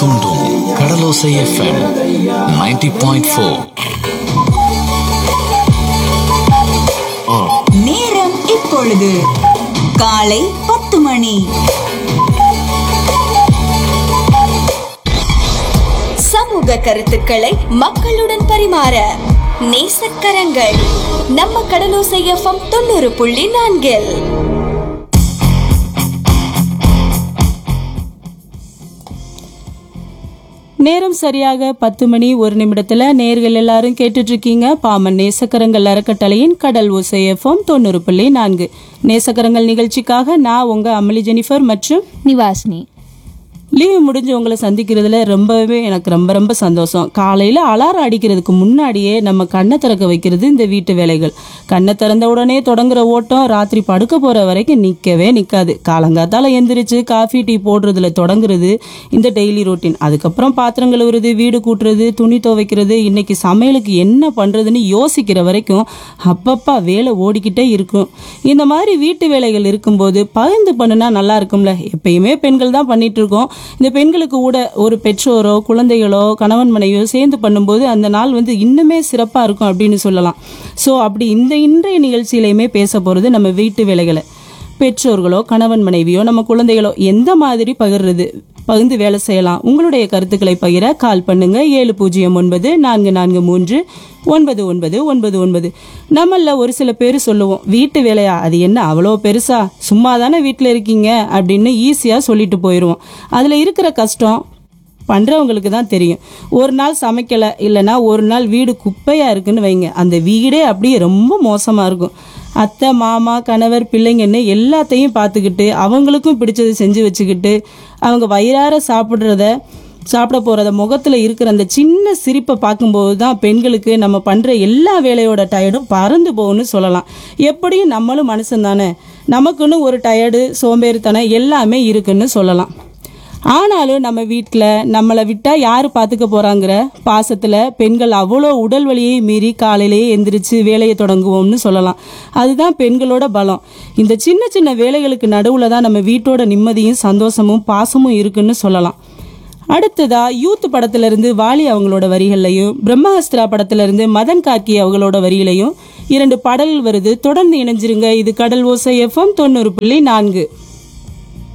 தூண்டும் கடலோசை FM 90.4 point four நேரம் இப்பொழுது காலை பத்து மணி சமூக கருத்துக்களை மக்களுடன் பரிமாற நேசக்கரங்கள் நம்ம கடலோசை எஃப்எம் தொண்ணூறு புள்ளி நான்கில் நேரம் சரியாக பத்து மணி ஒரு நிமிடத்துல நேர்கள் எல்லாரும் கேட்டுட்டு இருக்கீங்க பாமன் நேசக்கரங்கள் அறக்கட்டளையின் கடல் ஓசை எஃப்எம் தொண்ணூறு புள்ளி நான்கு நேசக்கரங்கள் நிகழ்ச்சிக்காக நான் உங்க அமளி ஜெனிஃபர் மற்றும் நிவாசினி லீவு முடிஞ்சு உங்களை சந்திக்கிறதுல ரொம்பவே எனக்கு ரொம்ப ரொம்ப சந்தோஷம் காலையில் அலாரம் அடிக்கிறதுக்கு முன்னாடியே நம்ம கண்ணை திறக்க வைக்கிறது இந்த வீட்டு வேலைகள் கண்ணை திறந்த உடனே தொடங்குற ஓட்டம் ராத்திரி படுக்க போகிற வரைக்கும் நிற்கவே நிற்காது காலங்காத்தால எந்திரிச்சு காஃபி டீ போடுறதுல தொடங்குறது இந்த டெய்லி ரொட்டீன் அதுக்கப்புறம் பாத்திரம் கழுவுறது வீடு கூட்டுறது துணி துவைக்கிறது இன்னைக்கு சமையலுக்கு என்ன பண்ணுறதுன்னு யோசிக்கிற வரைக்கும் அப்பப்பா வேலை ஓடிக்கிட்டே இருக்கும் இந்த மாதிரி வீட்டு வேலைகள் இருக்கும்போது பகிர்ந்து பண்ணுனா நல்லா இருக்கும்ல எப்பயுமே பெண்கள் தான் பண்ணிட்டு இருக்கோம் இந்த பெண்களுக்கு கூட ஒரு பெற்றோரோ குழந்தைகளோ கணவன் மனைவியோ சேர்ந்து பண்ணும்போது அந்த நாள் வந்து இன்னுமே சிறப்பாக இருக்கும் அப்படின்னு சொல்லலாம் ஸோ அப்படி இந்த இன்றைய நிகழ்ச்சியிலையுமே பேச போகிறது நம்ம வீட்டு வேலைகளை பெற்றோர்களோ கணவன் மனைவியோ நம்ம குழந்தைகளோ எந்த மாதிரி பகிர்றது பகிர்ந்து வேலை செய்யலாம் உங்களுடைய கருத்துக்களை பகிர கால் பண்ணுங்க ஏழு பூஜ்ஜியம் ஒன்பது நான்கு நான்கு மூன்று ஒன்பது ஒன்பது ஒன்பது ஒன்பது நம்மள ஒரு சில பேர் சொல்லுவோம் வீட்டு வேலையா அது என்ன அவ்வளோ பெருசா சும்மா தானே வீட்டில் இருக்கீங்க அப்படின்னு ஈஸியாக சொல்லிட்டு போயிடுவோம் அதில் இருக்கிற கஷ்டம் பண்ணுறவங்களுக்கு தான் தெரியும் ஒரு நாள் சமைக்கலை இல்லைன்னா ஒரு நாள் வீடு குப்பையாக இருக்குன்னு வைங்க அந்த வீடே அப்படியே ரொம்ப மோசமாக இருக்கும் அத்தை மாமா கணவர் பிள்ளைங்கன்னு எல்லாத்தையும் பார்த்துக்கிட்டு அவங்களுக்கும் பிடிச்சது செஞ்சு வச்சுக்கிட்டு அவங்க வயிறார சாப்பிட்றத சாப்பிட போகிறத முகத்தில் இருக்கிற அந்த சின்ன சிரிப்பை பார்க்கும்போது தான் பெண்களுக்கு நம்ம பண்ணுற எல்லா வேலையோட டயர்டும் பறந்து போகும்னு சொல்லலாம் எப்படியும் நம்மளும் மனுஷன் தானே நமக்குன்னு ஒரு டயர்டு சோம்பேறித்தனம் எல்லாமே இருக்குன்னு சொல்லலாம் ஆனாலும் நம்ம வீட்டில் நம்மளை விட்டால் யார் பார்த்துக்க போகிறாங்கிற பாசத்தில் பெண்கள் அவ்வளோ உடல் வலியை மீறி காலையிலேயே எந்திரிச்சு வேலையை தொடங்குவோம்னு சொல்லலாம் அதுதான் பெண்களோட பலம் இந்த சின்ன சின்ன வேலைகளுக்கு நடுவில் தான் நம்ம வீட்டோட நிம்மதியும் சந்தோஷமும் பாசமும் இருக்குன்னு சொல்லலாம் அடுத்ததா யூத் படத்துல இருந்து வாலி அவங்களோட வரிகள்லையும் பிரம்மஹஸ்திரா படத்துல இருந்து மதன் கார்கி அவங்களோட வரியிலையும் இரண்டு பாடல்கள் வருது தொடர்ந்து இணைஞ்சிருங்க இது கடல் ஓசை எஃப்எம் தொண்ணூறு புள்ளி நான்கு